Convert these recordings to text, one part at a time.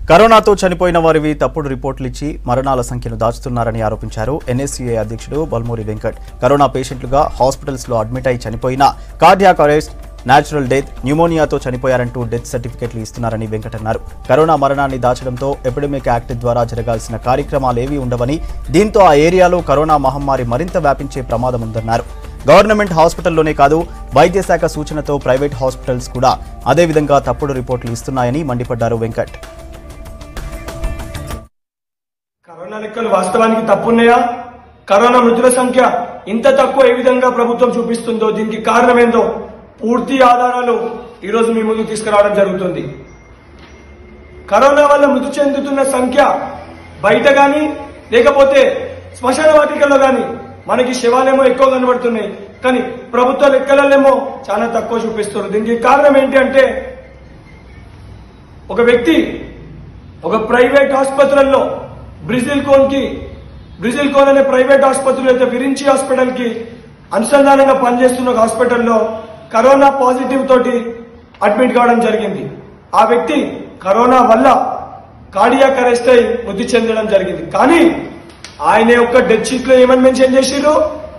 కరోనాతో చనిపోయిన వారివి తప్పుడు రిపోర్టులు ఇచ్చి మరణాల సంఖ్యను దాచుతున్నారని ఆరోపించారు ఎన్ఎస్యుఏ అధ్యక్షుడు బల్మూరి వెంకట్ కరోనా పేషెంట్లుగా హాస్పిటల్స్ లో అడ్మిట్ అయి చనిపోయిన కార్డియాక్ అరెస్ట్ న్యాచురల్ డెత్ న్యూమోనియాతో చనిపోయారంటూ డెత్ సర్టిఫికెట్లు ఇస్తున్నారని వెంకట్ అన్నారు కరోనా మరణాన్ని దాచడంతో ఎపిడమిక్ యాక్ట్ ద్వారా జరగాల్సిన కార్యక్రమాలేవీ ఉండవని దీంతో ఆ ఏరియాలో కరోనా మహమ్మారి మరింత వ్యాపించే ప్రమాదం ఉందన్నారు గవర్నమెంట్ హాస్పిటల్లోనే కాదు వైద్య శాఖ సూచనతో ప్రైవేట్ హాస్పిటల్స్ కూడా అదేవిధంగా తప్పుడు రిపోర్టులు ఇస్తున్నాయని మండిపడ్డారు వెంకట్ కరోనా లెక్కలు వాస్తవానికి తప్పున్నాయా కరోనా మృతుల సంఖ్య ఇంత తక్కువ ఏ విధంగా ప్రభుత్వం చూపిస్తుందో దీనికి కారణం ఏందో పూర్తి ఆధారాలు ఈరోజు మీ ముందుకు తీసుకురావడం జరుగుతుంది కరోనా వల్ల మృతి చెందుతున్న సంఖ్య బయట గాని లేకపోతే శ్మశాన వాటికల్లో గాని మనకి శవాలేమో ఎక్కువ కనబడుతున్నాయి కానీ ప్రభుత్వ లెక్కలలేమో చాలా తక్కువ చూపిస్తున్నారు దీనికి కారణం ఏంటి అంటే ఒక వ్యక్తి ఒక ప్రైవేట్ ఆసుపత్రుల్లో బ్రిజిల్ కోన్ కి బ్రిజిల్ కోన్ అనే ప్రైవేట్ ఆసుపత్రులు అయితే విరించి హాస్పిటల్ కి అనుసంధానంగా పనిచేస్తున్న ఒక హాస్పిటల్లో కరోనా పాజిటివ్ తోటి అడ్మిట్ కావడం జరిగింది ఆ వ్యక్తి కరోనా వల్ల కార్డియాక్ అరెస్ట్ అయి మృతి చెందడం జరిగింది కానీ ఆయన యొక్క డెత్ షీట్ లో ఏమని మెన్షన్ చేసిరు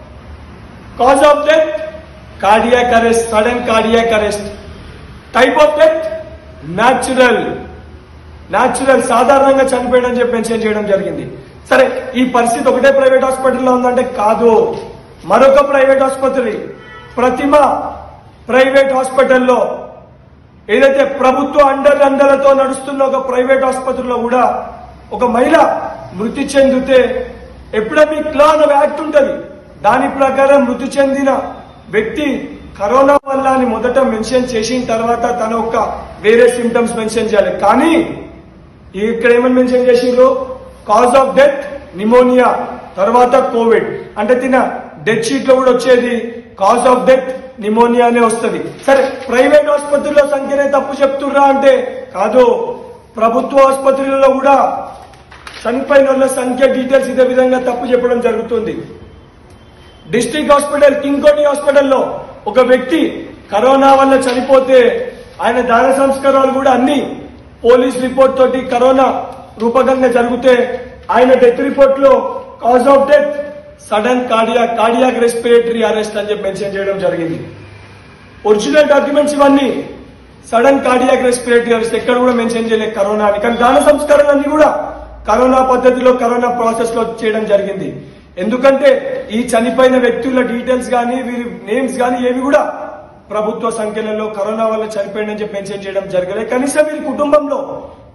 cause of death cardiac arrest sudden cardiac arrest type of death natural natural సాధారణంగా చనిపోయడం చెప్పి మెన్షన్ చేయడం జరిగింది సరే ఈ పరిస్థితి ఒకటే ప్రైవేట్ హాస్పిటల్లో ఉందంటే కాదు మరొక ప్రైవేట్ ఆసుపత్రి ప్రతిమ ప్రైవేట్ హాస్పిటల్లో ఏదైతే ప్రభుత్వ అండర్ అండలతో నడుస్తున్న ఒక ప్రైవేట్ ఆసుపత్రిలో కూడా ఒక మహిళ మృతి చెందితే ఎపిడమిక్ లా అనే యాక్ట్ ఉంటుంది దాని ప్రకారం మృతి చెందిన వ్యక్తి కరోనా వల్ల అని మొదట మెన్షన్ చేసిన తర్వాత తన ఒక వేరే సిమ్టమ్స్ మెన్షన్ చేయాలి కానీ ఇక్కడ ఏమని మెన్షన్ చేసిండ్రు కాజ్ ఆఫ్ డెత్ నిమోనియా తర్వాత కోవిడ్ అంటే తిన డెత్ షీట్ లో కూడా వచ్చేది కాజ్ ఆఫ్ డెత్ నిమోనియానే వస్తుంది సరే ప్రైవేట్ ఆసుపత్రుల్లో సంఖ్యనే తప్పు చెప్తుర్రా అంటే కాదు ప్రభుత్వ ఆసుపత్రులలో కూడా చనిపోయిన వాళ్ళ సంఖ్య డీటెయిల్స్ ఇదే విధంగా తప్పు చెప్పడం జరుగుతుంది డిస్ట్రిక్ట్ హాస్పిటల్ కింగ్కోటి హాస్పిటల్లో ఒక వ్యక్తి కరోనా వల్ల చనిపోతే ఆయన దాన సంస్కారాలు కూడా అన్ని పోలీస్ రిపోర్ట్ తోటి కరోనా రూపకంగా జరిగితే ఆయన డెత్ రిపోర్ట్ లో cause of death sudden cardia cardiac respiratory arrest అని చెప్పి మెన్షన్ చేయడం జరిగింది ఒరిజినల్ డాక్యుమెంట్స్ ఇవన్నీ సడన్ కార్డియాక్ రెస్పిరేటరీ అరెస్ట్ ఎక్కడ కూడా మెన్షన్ చేయలేదు కరోనా అని కానీ దాన సంస్కారాలన్నీ కూడా కరోనా పద్ధతిలో కరోనా ప్రాసెస్ లో చేయడం జరిగింది ఎందుకంటే ఈ చనిపోయిన వ్యక్తుల డీటెయిల్స్ కానీ వీరి నేమ్స్ కానీ ఏవి కూడా ప్రభుత్వ సంఖ్యలలో కరోనా వల్ల చనిపోయిందని చెప్పి మెన్షన్ చేయడం జరగలేదు కనీసం వీరి కుటుంబంలో